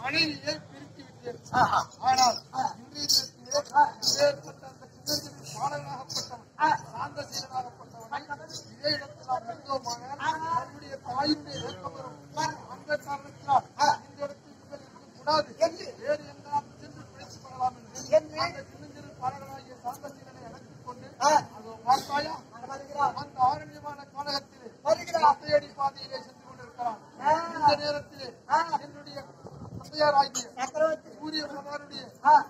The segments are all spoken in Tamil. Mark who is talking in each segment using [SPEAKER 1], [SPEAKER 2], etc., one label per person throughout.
[SPEAKER 1] மனைவியை பிரித்து விட்டேன்
[SPEAKER 2] ஆஹா.
[SPEAKER 1] ஆனால் இன்றைய தினத்திலே இப்பேற்பட்ட அந்த சின்னஞ்சிறு பாலனாகப்பட்டவன் சாந்த சீலனாகப்பட்டவன் இதே இடத்தில் நாம் இருந்தோமானால் நம்முடைய தாயினுடைய ஏற்பம் வரும் அந்த காரணத்தினால் இந்த இடத்தில் இவர் இருக்கக்கூடாது வேறு எங்காவது சென்று பிழைத்துக் கொள்ளலாம் என்று அந்த சின்னஞ்சிறு பாலகனாகிய சாந்த சீலனை அழைத்துக் கொண்டு அதோ பார்த்தாயா அந்த ஆரண்யமான காலகத்திலே அத்தையடி பாதையிலே சென்று கொண்டிருக்கிறான் இந்த நேரத்திலே என்னுடைய தந்தையாராகிய சூரிய பகவானுடைய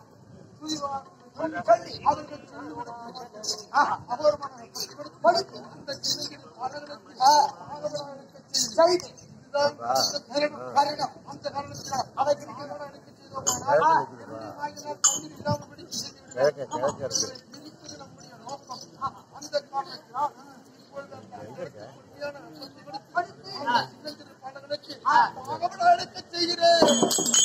[SPEAKER 1] சொல்லி அவர்கள் சொல்லி கொடுத்து அபூர்வமான கொடுத்து அந்த சின்னஞ்சிறு பாலகனுக்கு ஆகவனாக செய்து இதுதான் அந்த கருணம். கருணம். அந்த காரணத்தினால் அதை பிடிக்கிறவன எனக்கு செய்தோமானால் என்னுடைய வாயினால் தண்ணீர் இல்லாமல்படி செய்து விடுவேன். இருப்பது நம்முடைய நோக்கம். அந்த காரணத்தினால் இப்பொழுது அந்த உண்மையான அர்த்தத்தை கொடுத்து அந்த சின்னஞ்சிறு பாலகனுக்கு ஆகவனாக செய்கிறேன்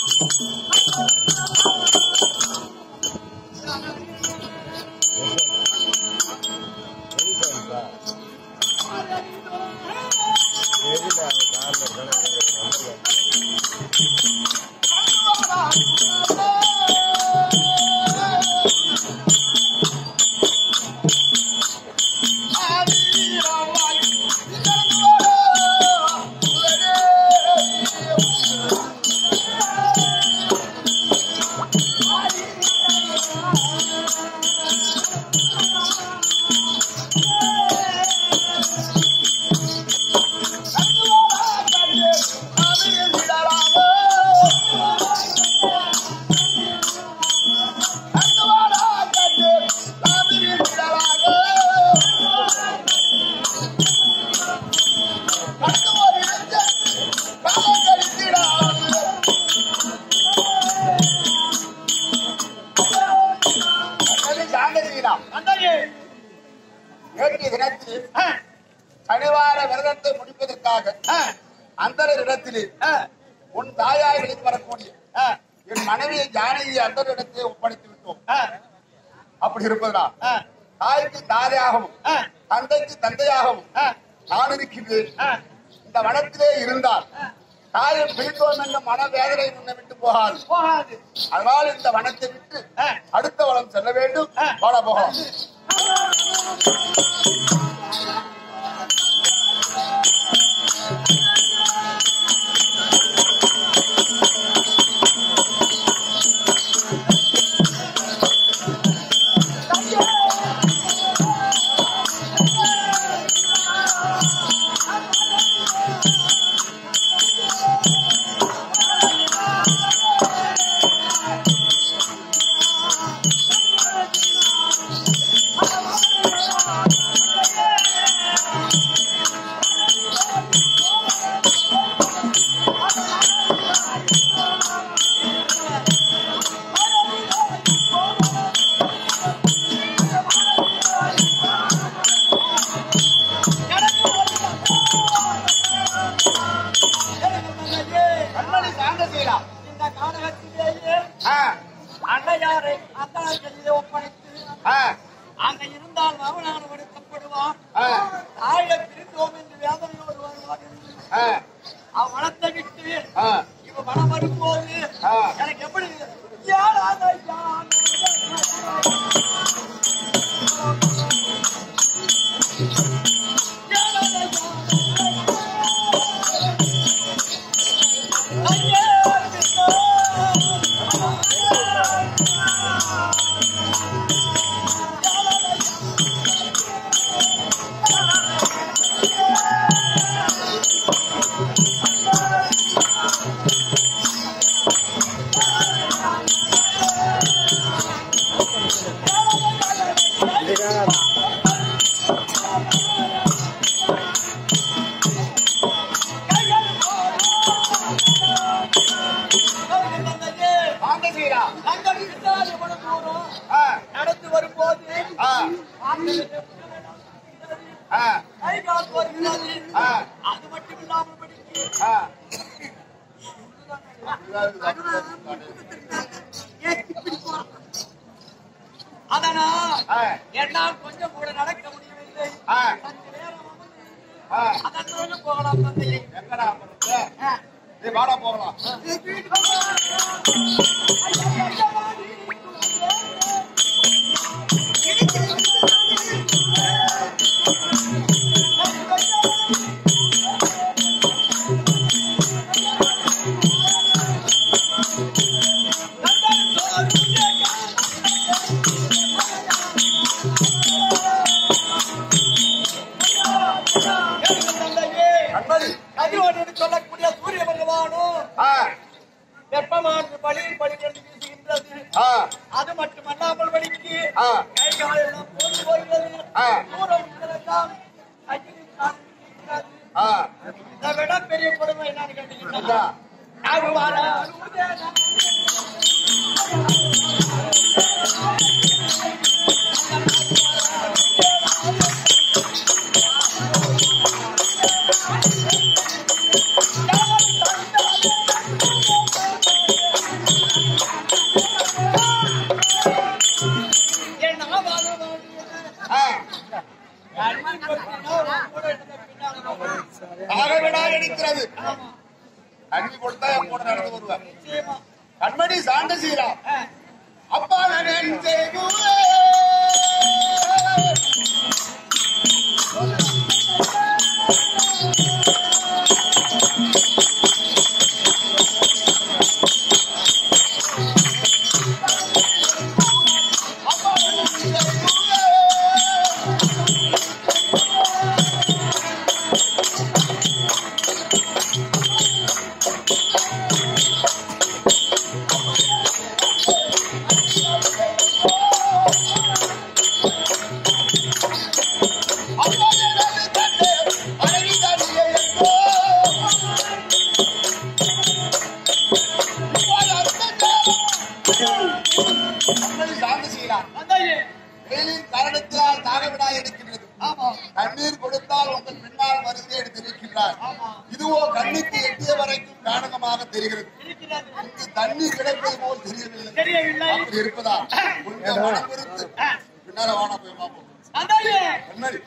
[SPEAKER 2] நேற்றைய தினத்தில் சனிவார விரதத்தை முடிப்பதற்காக அந்த இடத்திலே உன் தாயார் எழுதி வரக்கூடிய என் மனைவியை ஜானகியை அந்த இடத்தை ஒப்படைத்து விட்டோம் அப்படி இருப்பதா தாய்க்கு தாயாகவும் தந்தைக்கு தந்தையாகவும் நான் இருக்கின்றேன் இந்த வனத்திலே இருந்தால் தாயை பிரித்தோம் என்ற மனவேதனை முன்ன விட்டு போகாது
[SPEAKER 3] போகாது
[SPEAKER 2] அதனால் இந்த வனத்தை விட்டு அடுத்த வனம் செல்ல வேண்டும் வாட போகலாம் கண்ணனை சார்ந்த செய்யலாம்
[SPEAKER 3] இந்த காலகத்திலேயே
[SPEAKER 2] ஆ,
[SPEAKER 3] அன்னையாரை அந்தனர்களிலே ஒப்படைத்து
[SPEAKER 2] ஆ,
[SPEAKER 3] அங்க இருந்தால் மகனான ஒடுக்கப்படுவான்
[SPEAKER 2] ஆ,
[SPEAKER 3] தாயை பிரிந்தோம் என்று வேதனையோடு வருவான் என்று
[SPEAKER 2] ஆ,
[SPEAKER 3] அவனத்தை விட்டு
[SPEAKER 2] ஆ.
[SPEAKER 3] இவ மனம் வரும்போது
[SPEAKER 2] ஆ.
[SPEAKER 3] எனக்கு எப்படி ஏழாத யானை. ஏழாத யானை. ஐயே, கிருஷ்ணா.
[SPEAKER 2] சார்ந்த செய்யலாம்
[SPEAKER 3] நாங்கள் இருந்தால் எவ்வளவு தூரம்
[SPEAKER 2] ஆ,
[SPEAKER 3] நடந்து வரும்போது
[SPEAKER 2] ஆ,
[SPEAKER 3] ஆண்களுக்கு
[SPEAKER 2] ஆ,
[SPEAKER 3] கை கால் வருகிறது
[SPEAKER 2] ஆ.
[SPEAKER 3] அது மட்டும் இல்லாமல் படிக்கு
[SPEAKER 2] ஆ.
[SPEAKER 3] அதனால்
[SPEAKER 2] ஆ,
[SPEAKER 3] என்னால் கொஞ்சம் கூட நடக்க முடியவில்லை
[SPEAKER 2] ஆ.
[SPEAKER 3] சற்று நேரம் அமர்ந்து
[SPEAKER 2] ஆ.
[SPEAKER 3] அதன் போகலாம் தந்தையை
[SPEAKER 2] எங்கடா அமர்ந்து? நீ வாடா போகலாம்
[SPEAKER 3] வீட்டுக்கு
[SPEAKER 2] கண்மணி
[SPEAKER 3] கதிரோடு சொல்லக்கூடிய சூரிய பகவானும்
[SPEAKER 2] ஆ,
[SPEAKER 3] வெப்பமானது பலி பலிகொண்டு வீசுகின்றது
[SPEAKER 2] ஆ,
[SPEAKER 3] அது மட்டுமல்லாமல் வலிக்கு
[SPEAKER 2] ஆ.
[SPEAKER 3] கை காலெல்லாம் போட்டு போகிறது
[SPEAKER 2] ஆ.
[SPEAKER 3] தூரம் உள்ளதெல்லாம் அக்கினி காண்கிறது.
[SPEAKER 2] ஆ.
[SPEAKER 3] இதை விட பெரிய கொடுமை என்னன்னு கேட்டீங்கன்னா
[SPEAKER 2] என்ன?
[SPEAKER 3] அது வர அழுதேனா? என் நாவால வாழ்கிறேன்.
[SPEAKER 2] ஆ.
[SPEAKER 3] அடிமை கொடுத்தீங்கன்னா உன் கூட இருந்த பின்னால நான்
[SPEAKER 2] ஆகவிடா இருக்கிறது அள்ளி கொடுத்தா என் கூட நடந்து வருவேன்
[SPEAKER 3] நிச்சயமா
[SPEAKER 2] கண்மணி சாண்ட சீரா
[SPEAKER 3] ஆ.
[SPEAKER 2] அப்பா நான் என் செய்குவே. அப்பா நான் என் செய்குவே. அப்பா எனது தந்தை அழகி தனியே எங்கோ. இப்போது அந்த கண்மணி சாண்ட சீரா
[SPEAKER 3] அந்தாயே.
[SPEAKER 2] வெயிலின் காரணத்தினால் தாகவிடா இருக்கிறது
[SPEAKER 3] ஆமா
[SPEAKER 2] தண்ணீர் கொடுத்தால் உங்கள் பின்னால் வருகை எடுத்திருக்கின்றார்
[SPEAKER 3] ஆமா
[SPEAKER 2] இதுவோ கண்ணுக்கு எட்டிய வரைக்கும் காரணமாக தெரிகிறது
[SPEAKER 3] இருக்கிறது
[SPEAKER 2] இங்கு தண்ணீர் கிடைப்பது போல் தெரியவில்லை
[SPEAKER 3] தெரியவில்லை
[SPEAKER 2] அப்படி இருப்பதா கொஞ்சம் மனம் பொறுத்து பின்னால வானா போய் பார்ப்போம்
[SPEAKER 3] அந்தாயே.
[SPEAKER 2] கண்மணி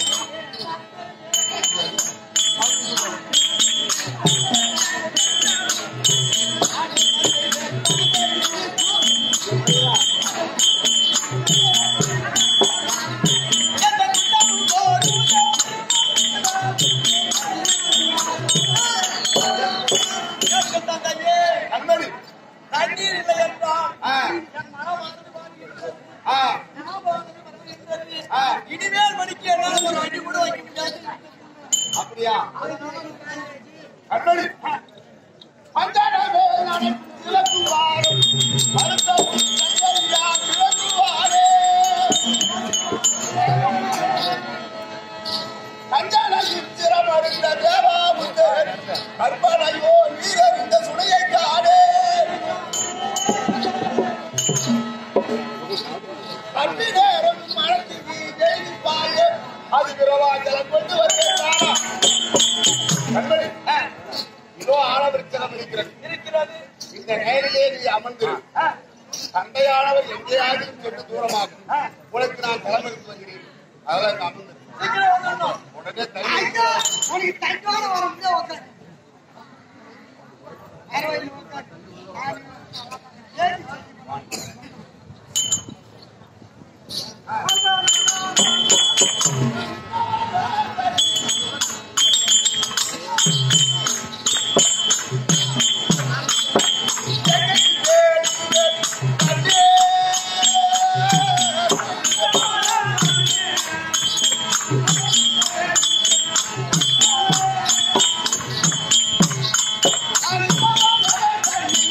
[SPEAKER 3] தந்தையே,
[SPEAKER 2] கண்மணி
[SPEAKER 3] தண்ணீர் இல்லை என்றால்
[SPEAKER 2] ஆ,
[SPEAKER 3] என் மனமானது வாழ்கிறது.
[SPEAKER 2] ஆ,
[SPEAKER 3] ஞாபகமானது வருகின்றது.
[SPEAKER 2] ஆ.
[SPEAKER 3] இனிமேல் மணிக்கு என்னால் ஒரு அடி கூட வைக்க முடியாது
[SPEAKER 2] அப்படியா கண்மணி பஞ்சாடமே நடக்கும் இலக்குவாரே அடுத்த உன் கையறியா இலக்குவாரே கஞ்சாலையில் சிரமடைந்த தேவாமுத்தர் கற்பனையோ வீரர் இந்த சுனையை காணே கல்வி நேரம் மனத்துக்கு ஜெயிப்பாயே அது விரவாஞ்சலம் கொண்டு வருகிறாரா கண்மணி இதோ ஆழவிருச்சனம் இருக்கிறது
[SPEAKER 3] இருக்கிறது
[SPEAKER 2] இந்த நேரிலே நீ அமர்ந்திரு தந்தையானவர் எங்கேயாவது சென்று தூரமாகும் உனக்கு நான் தலைமைக்கு வருகிறேன் அதெல்லாம் இங்க அமர்ந்திரு
[SPEAKER 3] சீக்கிரம் வந்துடணும்.
[SPEAKER 2] உடனே தண்ணி
[SPEAKER 3] ஐயா, உனக்கு தஞ்சாவூர் வர முடியாது உட்காரு. அரவணையில் உட்காரு. ஏறி
[SPEAKER 2] ஆ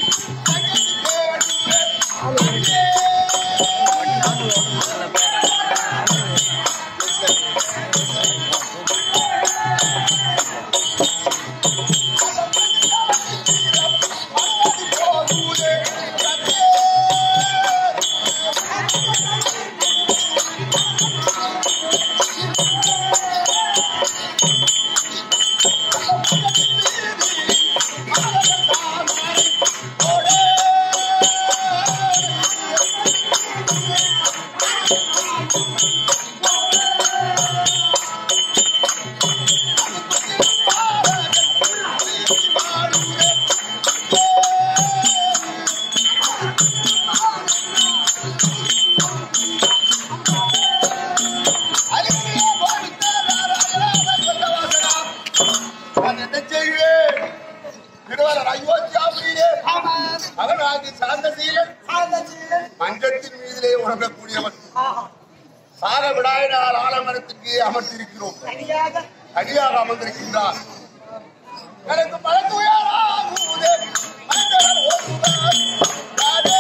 [SPEAKER 2] நாட்டிலே மகனாகி சாந்தசீலன் மஞ்சத்தின் மீதிலே உறங்கக்கூடியவன் சாக விடாயினால் ஆலமரத்துக்கு அமர்த்திருக்கிறோம் அடியாக அமர்ந்திருக்கின்றார் எனக்கு பழங்குயாராகுதே மனிதன் ஒருவன் யாரே?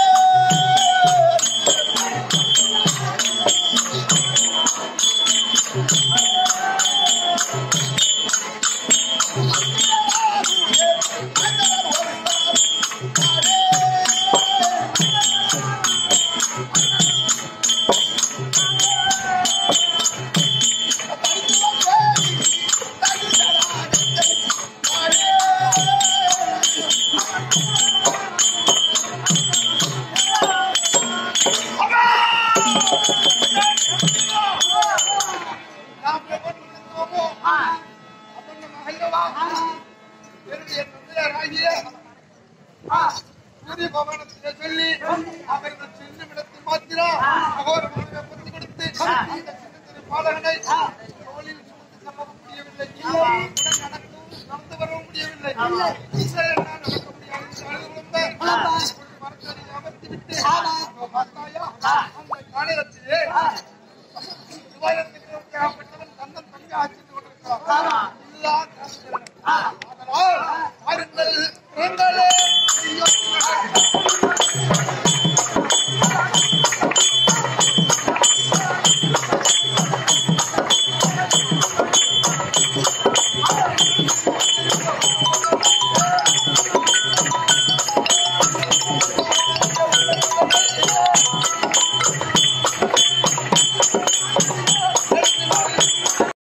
[SPEAKER 1] நாம் எவன் இருந்தோமோ அவன் மகளவா என்னுடைய தந்தையராகிய சூரிய பவனத்திலே சொல்லி அவர்கள் சின்ன இடத்தில் மாத்திரம் அகோரமாக பொறுத்து கொடுத்து அந்த சின்ன சிறு பாலகனை தோளில் சுமந்து செல்ல முடியவில்லை உடன் நடக்கவும் நடந்து வரவும் முடியவில்லை இல்லை என்னால் நடக்க முடியாது என்று அழுது கொண்ட மரத்தடி அமர்த்தி விட்டு பார்த்தாயா